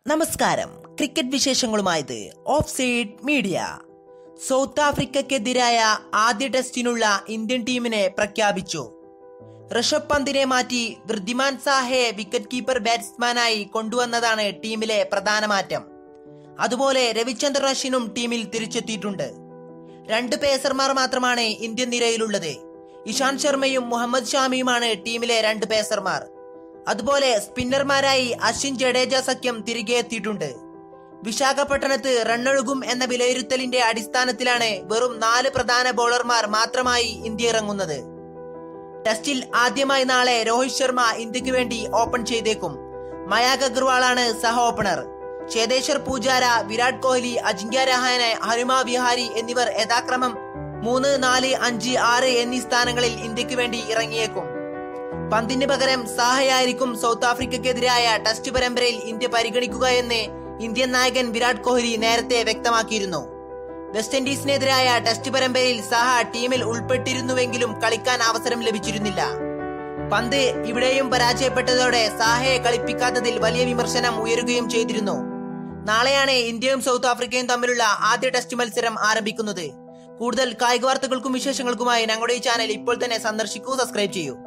നമസ്കാരം ക്രിക്കറ്റ് വിശേഷങ്ങളുമായത് off side media south ആഫ്രിക്കയ്ക്കെതിരായ ആദ്യ ടെസ്റ്റിനുള്ള ഇന്ത്യൻ ടീമിനെ പ്രഖ്യാപിച്ചു ഋഷഭ് പന്തിനെ മാറ്റി വൃദ്ധിമാൻ സാഹയെ വിക്കറ്റ് കീപ്പർ ബാറ്റ്സ്മാനായി കൊണ്ടുവന്നതാണ് ടീമിലെ പ്രധാന മാറ്റം അതുപോലെ രവിചന്ദ്രൻ അശ്വിനും ടീമിൽ തിരിച്ചെത്തിയിട്ടുണ്ട് രണ്ട് പേസർമാർ മാത്രമാണ് ഇന്ത്യൻ നിരയിലുള്ളത് ഇഷാന്ത് ശർമ്മയും മുഹമ്മദ് ഷാമിയുമാണ് ടീമിലെ രണ്ട് പേസർമാർ അതുപോലെ സ്പിന്നർമാരായി അശ്വിൻ ജഡേജ സഖ്യം തിരികെ എത്തിയിട്ടുണ്ട് വിശാഖപട്ടണത്ത് റണ്ണൊഴുകും എന്ന വിലയിരുത്തലിന്റെ അടിസ്ഥാനത്തിലാണ് വെറും നാല് പ്രധാന ബൗളർമാർ മാത്രമായി ഇന്ത്യ ഇറങ്ങുന്നത് ടെസ്റ്റിൽ ആദ്യമായി നാളെ രോഹിത് ശർമ്മ ഇന്ത്യക്ക് വേണ്ടി ഓപ്പൺ ചെയ്തേക്കും മയാക് അഗർവാളാണ് സഹ ഓപ്പണർ ചേതേശ്വർ പൂജാര വിരാട് കോഹ്ലി അജിങ്ക്യ രഹാനെ ഹനുമ വിഹാരി എന്നിവർ യഥാക്രമം മൂന്ന് നാല് അഞ്ച് ആറ് എന്നീ സ്ഥാനങ്ങളിൽ ഇന്ത്യക്ക് വേണ്ടി ഇറങ്ങിയേക്കും പന്തിന് പകരം സാഹയായിരിക്കും സൗത്ത് ആഫ്രിക്കയ്ക്കെതിരായ ടെസ്റ്റ് പരമ്പരയിൽ ഇന്ത്യ പരിഗണിക്കുക എന്ന് ഇന്ത്യൻ നായകൻ വിരാട് കോഹ്ലി നേരത്തെ വ്യക്തമാക്കിയിരുന്നു വെസ്റ്റ് ഇൻഡീസിനെതിരായ ടെസ്റ്റ് പരമ്പരയിൽ സാഹ ടീമിൽ ഉൾപ്പെട്ടിരുന്നുവെങ്കിലും കളിക്കാൻ അവസരം ലഭിച്ചിരുന്നില്ല പന്ത് ഇവിടെയും പരാജയപ്പെട്ടതോടെ സാഹയെ കളിപ്പിക്കാത്തതിൽ വലിയ വിമർശനം ഉയരുകയും ചെയ്തിരുന്നു നാളെയാണ് ഇന്ത്യയും സൗത്ത് ആഫ്രിക്കയും തമ്മിലുള്ള ആദ്യ ടെസ്റ്റ് മത്സരം ആരംഭിക്കുന്നത് കൂടുതൽ കായിക വാർത്തകൾക്കും വിശേഷങ്ങൾക്കുമായി ഞങ്ങളുടെ ഈ ചാനൽ ഇപ്പോൾ തന്നെ സന്ദർശിക്കൂ സബ്സ്ക്രൈബ് ചെയ്യൂ